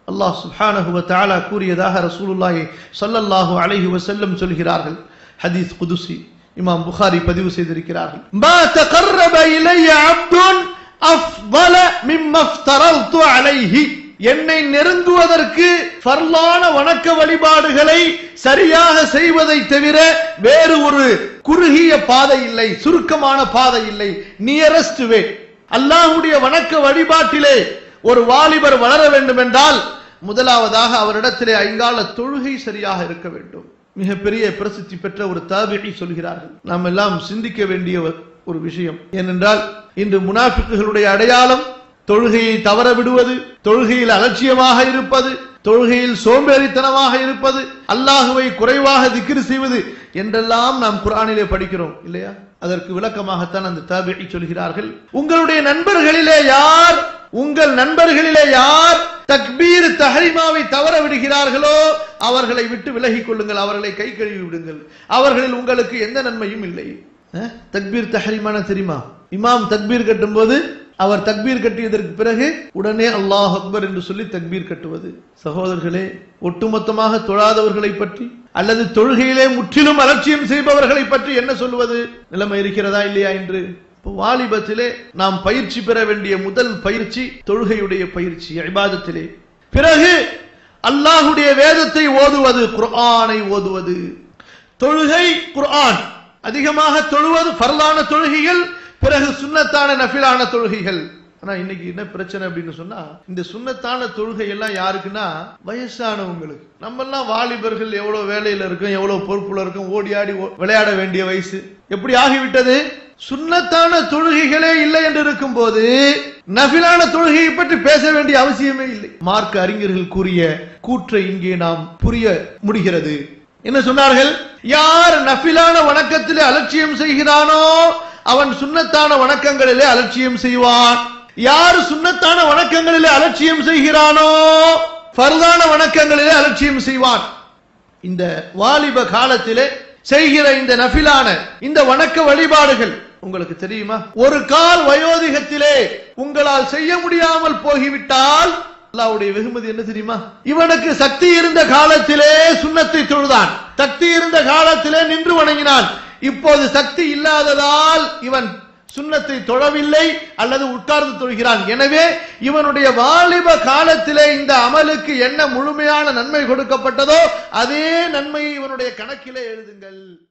அல்லாஹ் சுப்ஹானஹு வ தஆலா கூறியதாக ரசூலுல்லாஹி ஸல்லல்லாஹு அலைஹி வஸல்லம் சொல்கிறார்கள் ஹதீஸ் குதுசி இமாம் புகாரி பதிவு செய்திருக்கிறார்கள் மா தகர்ரப இலைய அப்துன் அஃதல மிம்ம ஃப்தரல்து அலைஹி என்னை நெருங்குவதற்கு ஃபர்லான வணக்க வழிபாடுகளை சரியாக செய்வதை தவிர வேறு ஒரு குறுகிய பாதை இல்லை சுருக்கமான பாதை இல்லை நியரஸ்ட் வே அல்லாஹ்வுடைய வணக்க வழிபாட்டிலே ஒரு வாலிபர் வளர வேண்டும் என்றால் முதலாவதாக அவரிடத்திலே ஐங்கால தொழுகை சரியாக இருக்க வேண்டும் மிகப்பெரிய பிரசித்தி பெற்ற ஒரு தாபிகை சொல்கிறார்கள் நாம் எல்லாம் சிந்திக்க வேண்டிய ஒரு விஷயம் ஏனென்றால் இன்று முனாஃபிக்குகளுடைய அடையாளம் தொழுகையை தவற விடுவது தொழுகையில் அலட்சியமாக இருப்பது தொழுகையில் சோம்பேறித்தனமாக இருப்பது அல்லாஹுவை குறைவாக திக்ரு செய்வது என்றெல்லாம் நாம் குரானிலே படிக்கிறோம் இல்லையா அதற்கு விளக்கமாகத்தான் அந்த தாபிகை சொல்கிறார்கள் உங்களுடைய நண்பர்களிலே யார் உங்கள் நண்பர்களிலே யார் தக்பீர் தஹரிமாவை தவற விடுகிறார்களோ அவர்களை விட்டு விலகிக் கொள்ளுங்கள் அவர்களை கை கழுவி விடுங்கள் அவர்களில் உங்களுக்கு எந்த நன்மையும் இல்லை அஹ், தக்பீர் தஹரிமான தெரியுமா இமாம் தக்பீர் கட்டும் போது அவர் தக்பீர் கட்டியதற்கு பிறகு உடனே அல்லாஹ் அக்பர் என்று சொல்லி தக்பீர் கட்டுவது சகோதரர்களே ஒட்டுமொத்தமாக தொழாதவர்களை பற்றி அல்லது தொழுகையிலே முற்றிலும் அலட்சியம் செய்பவர்களை பற்றி என்ன சொல்லுவது நிலைமை இருக்கிறதா இல்லையா என்று இப்போ வாலிபத்திலே நாம் பயிற்சி பெற வேண்டிய முதல் பயிற்சி தொழுகையுடைய பயிற்சி இபாதத்திலே பிறகு அல்லாஹுடைய வேதத்தை ஓதுவது குர்ஆனை ஓதுவது தொழுகை குர்ஆன் அதிகமாக தொழுவது ஃபர்லான தொழுகைகள் பிறகு சுன்னத்தான நஃபிலான தொழுகைகள் ஆனா இன்னைக்கு என்ன பிரச்சனை அப்படின்னு சொன்னா இந்த சுன்னத்தான தொழுகை எல்லாம் யாருக்குன்னா வயசானவங்களுக்கு நம்ம எல்லாம் வாலிபர்கள் எவ்வளவு வேலையில இருக்கோம் எவ்வளவு பொறுப்புல இருக்கோம் ஓடி ஆடி ஓ- விளையாட வேண்டிய வயசு எப்படி ஆகிவிட்டது சுன்னத்தான தொழுகைகளே இல்லை என்று இருக்கும் போது நஃபிலான தொழுகையை பற்றி பேச வேண்டிய அவசியமே இல்லை மார்க்க அறிஞர்கள் கூறிய கூற்றை இங்கே நாம் புரிய முடிகிறது என்ன சொன்னார்கள் யார் நஃபிலான வணக்கத்திலே அலட்சியம் செய்கிறானோ அவன் சுன்னத்தான வணக்கங்களிலே அலட்சியம் செய்வான் யார் சுன்னத்தான வணக்கங்களிலே அலட்சியம் செய்கிறானோ ஃபர்தான வணக்கங்களிலே அலட்சியம் செய்வான் இந்த வாலிப காலத்திலே செய்கிற இந்த நஃபிலான இந்த வணக்க வழிபாடுகள் உங்களுக்கு தெரியுமா ஒரு கால் வயோதிகத்திலே உங்களால் செய்ய முடியாமல் போகிவிட்டால் அல்லாஹ்வுடைய வெகுமதி என்ன தெரியுமா இவனுக்கு சக்தி இருந்த காலத்திலே சுன்னத்தை தொழுதான் சக்தி இருந்த காலத்திலே நின்று வணங்கினான் இப்போது சக்தி இல்லாததால் இவன் சுன்னத்தை தொழவில்லை அல்லது உட்கார்ந்து தொழுகிறான் எனவே இவனுடைய வாலிப காலத்திலே இந்த அமலுக்கு என்ன முழுமையான நன்மை கொடுக்கப்பட்டதோ அதே நன்மையை இவனுடைய கணக்கிலே எழுதுங்கள்